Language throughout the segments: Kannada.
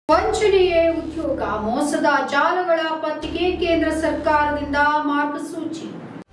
ವಂಚನೆಯೇ ಉದ್ಯೋಗ ಮೋಸದ ಜಾಲಗಳ ಪತ್ತೆಗೆ ಕೇಂದ್ರ ಸರ್ಕಾರದಿಂದ ಮಾರ್ಗಸೂಚಿ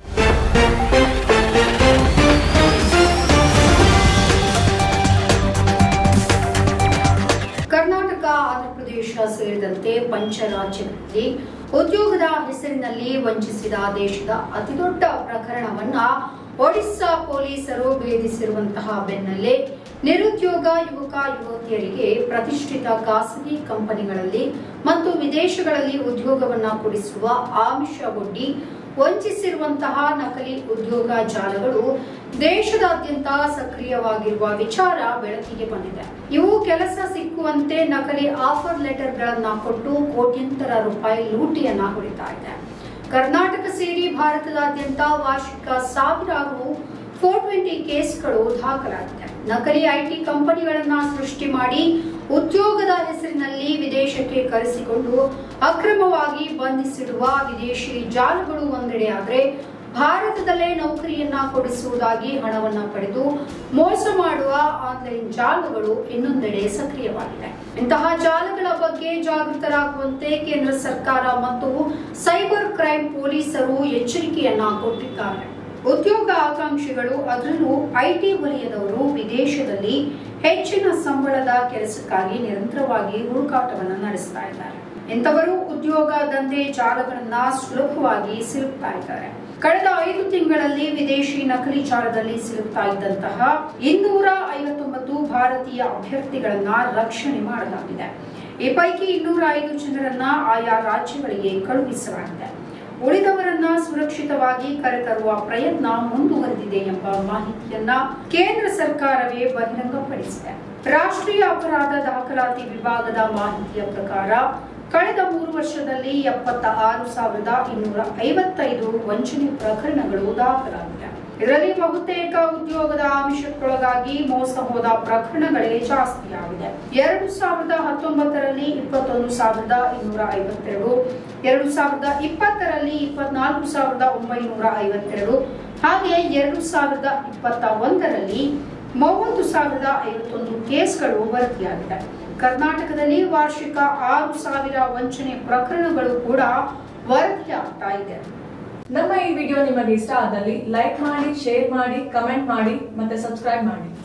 ಕರ್ನಾಟಕ ಆಂಧ್ರಪ್ರದೇಶ ಸೇರಿದಂತೆ ಪಂಚರಾಜ್ಯಗಳಲ್ಲಿ ಉದ್ಯೋಗದ ಹೆಸರಿನಲ್ಲಿ ವಂಚಿಸಿದ ದೇಶದ ಅತಿದೊಡ್ಡ ಪ್ರಕರಣವನ್ನ ಒಡಿಶಾ ಪೊಲೀಸರು ಭೇದಿಸಿರುವಂತಹ ಬೆನ್ನಲ್ಲೇ ನಿರುದ್ಯೋಗ ಯುವಕ ಯುವತಿಯರಿಗೆ ಪ್ರತಿಷ್ಠಿತ ಖಾಸಗಿ ಕಂಪನಿಗಳಲ್ಲಿ ಮತ್ತು ವಿದೇಶಗಳಲ್ಲಿ ಉದ್ಯೋಗವನ್ನ ಕೊಡಿಸುವ ಆಮಿಷ ಒಡ್ಡಿ ವಂಚಿಸಿರುವಂತಹ ನಕಲಿ ಉದ್ಯೋಗ ಜಾಲಗಳು ದೇಶದಾದ್ಯಂತ ಸಕ್ರಿಯವಾಗಿರುವ ವಿಚಾರ ಬೆಳಕಿಗೆ ಬಂದಿದೆ ಇವು ಕೆಲಸ ಸಿಕ್ಕುವಂತೆ ನಕಲಿ ಆಫರ್ ಲೆಟರ್ಗಳನ್ನ ಕೊಟ್ಟು ಕೋಟ್ಯಂತರ ರೂಪಾಯಿ ಲೂಟಿಯನ್ನ ಹೊಡಿತಾ ಇದೆ ಕರ್ನಾಟಕ ಸೇರಿ ಭಾರತದಾದ್ಯಂತ ವಾರ್ಷಿಕ ಸಾವಿರಾರು ಫೋರ್ ಟ್ವೆಂಟಿ ಕೇಸ್ಗಳು ದಾಖಲಾಗಿದೆ ನಕಲಿ ಐಟಿ ಕಂಪನಿಗಳನ್ನ ಸೃಷ್ಟಿ ಮಾಡಿ ಉದ್ಯೋಗದ ಹೆಸರಿನಲ್ಲಿ ವಿದೇಶಕ್ಕೆ ಕರೆಸಿಕೊಂಡು ಅಕ್ರಮವಾಗಿ ಬಂಧಿಸಿಡುವ ವಿದೇಶಿ ಜಾಲಗಳು ಒಂದೆಡೆಯಾದರೆ ಭಾರತದಲ್ಲೇ ನೌಕರಿಯನ್ನ ಕೊಡಿಸುವುದಾಗಿ ಹಣವನ್ನ ಪಡೆದು ಮೋಸ ಮಾಡುವ ಆನ್ಲೈನ್ ಜಾಲಗಳು ಇನ್ನೊಂದೆಡೆ ಸಕ್ರಿಯವಾಗಿದೆ ಇಂತಹ ಜಾಲಗಳ ಬಗ್ಗೆ ಜಾಗೃತರಾಗುವಂತೆ ಕೇಂದ್ರ ಸರ್ಕಾರ ಮತ್ತು ಸೈಬರ್ ಕ್ರೈಮ್ ಪೊಲೀಸರು ಎಚ್ಚರಿಕೆಯನ್ನ ಕೊಟ್ಟಿದ್ದಾರೆ ಉದ್ಯೋಗ ಆಕಾಂಕ್ಷಿಗಳು ಅದರಲ್ಲೂ ಐಟಿ ವಲಯದವರು ವಿದೇಶದಲ್ಲಿ ಹೆಚ್ಚಿನ ಸಂಬಳದ ಕೆಲಸಕ್ಕಾಗಿ ನಿರಂತರವಾಗಿ ಹುಡುಕಾಟವನ್ನು ನಡೆಸ್ತಾ ಇದ್ದಾರೆ ಇಂಥವರು ಉದ್ಯೋಗ ದಂಧೆ ಜಾಲಗಳನ್ನ ಸುಲಭವಾಗಿ ಸಿಲುಕ್ತಾ ಇದ್ದಾರೆ ಕಳೆದ ಐದು ತಿಂಗಳಲ್ಲಿ ವಿದೇಶಿ ನಕಲಿ ಜಾಲದಲ್ಲಿ ಸಿಲುಕ್ತಾ ಇದ್ದಂತಹ ಇನ್ನೂರ ಐವತ್ತೊಂಬತ್ತು ಭಾರತೀಯ ಅಭ್ಯರ್ಥಿಗಳನ್ನ ರಕ್ಷಣೆ ಮಾಡಲಾಗಿದೆ ಈ ಪೈಕಿ ಇನ್ನೂರ ಐದು ಜನರನ್ನ ಆಯಾ ರಾಜ್ಯಗಳಿಗೆ ಕಳುಹಿಸಲಾಗಿದೆ ಉಳಿದವರನ್ನ ಸುರಕ್ಷಿತವಾಗಿ ಕರೆತರುವ ಪ್ರಯತ್ನ ಮುಂದುವರೆದಿದೆ ಎಂಬ ಮಾಹಿತಿಯನ್ನ ಕೇಂದ್ರ ಸರ್ಕಾರವೇ ಬಹಿರಂಗಪಡಿಸಿದೆ ರಾಷ್ಟ್ರೀಯ ಅಪರಾಧ ದಾಖಲಾತಿ ವಿಭಾಗದ ಮಾಹಿತಿಯ ಪ್ರಕಾರ ಕಳೆದ ಮೂರು ವರ್ಷದಲ್ಲಿ ಎಪ್ಪತ್ತ ಆರು ಸಾವಿರದ ಇನ್ನೂರ ಐವತ್ತೈದು ವಂಚನೆ ಪ್ರಕರಣಗಳು ದಾಖಲಾಗಿವೆ ಇದರಲ್ಲಿ ಬಹುತೇಕ ಉದ್ಯೋಗದ ಆಮಿಷಕ್ಕೊಳಗಾಗಿ ಮೋಸ ಹೋದ ಪ್ರಕರಣಗಳೇ ಜಾಸ್ತಿಯಾಗಿದೆ ಎರಡು ಸಾವಿರದ ಹತ್ತೊಂಬತ್ತರಲ್ಲಿ ಇಪ್ಪತ್ತೊಂದು ಸಾವಿರದ ಇನ್ನೂರ ಐವತ್ತೆರಡು ಎರಡು ಸಾವಿರದ ಇಪ್ಪತ್ತರಲ್ಲಿ ಇಪ್ಪತ್ನಾಲ್ಕು ಸಾವಿರದ ಒಂಬೈನೂರ ಐವತ್ತೆರಡು ಹಾಗೆ ಎರಡು ಸಾವಿರದ ಇಪ್ಪತ್ತ ಒಂದರಲ್ಲಿ ಮೂವತ್ತು ಸಾವಿರದ ಐವತ್ತೊಂದು ಕೇಸ್ಗಳು ವರದಿಯಾಗಿದೆ ಕರ್ನಾಟಕದಲ್ಲಿ ವಾರ್ಷಿಕ ಆರು ಸಾವಿರ ವಂಚನೆ ಪ್ರಕರಣಗಳು ಕೂಡ ವರದಿಯಾಗ್ತಾ ಇದೆ ನಮ್ಮ ಈ ವಿಡಿಯೋ ನಿಮಗೆ ಇಷ್ಟ ಆದಲ್ಲಿ ಲೈಕ್ ಮಾಡಿ ಶೇರ್ ಮಾಡಿ ಕಮೆಂಟ್ ಮಾಡಿ ಮತ್ತೆ ಸಬ್ಸ್ಕ್ರೈಬ್ ಮಾಡಿ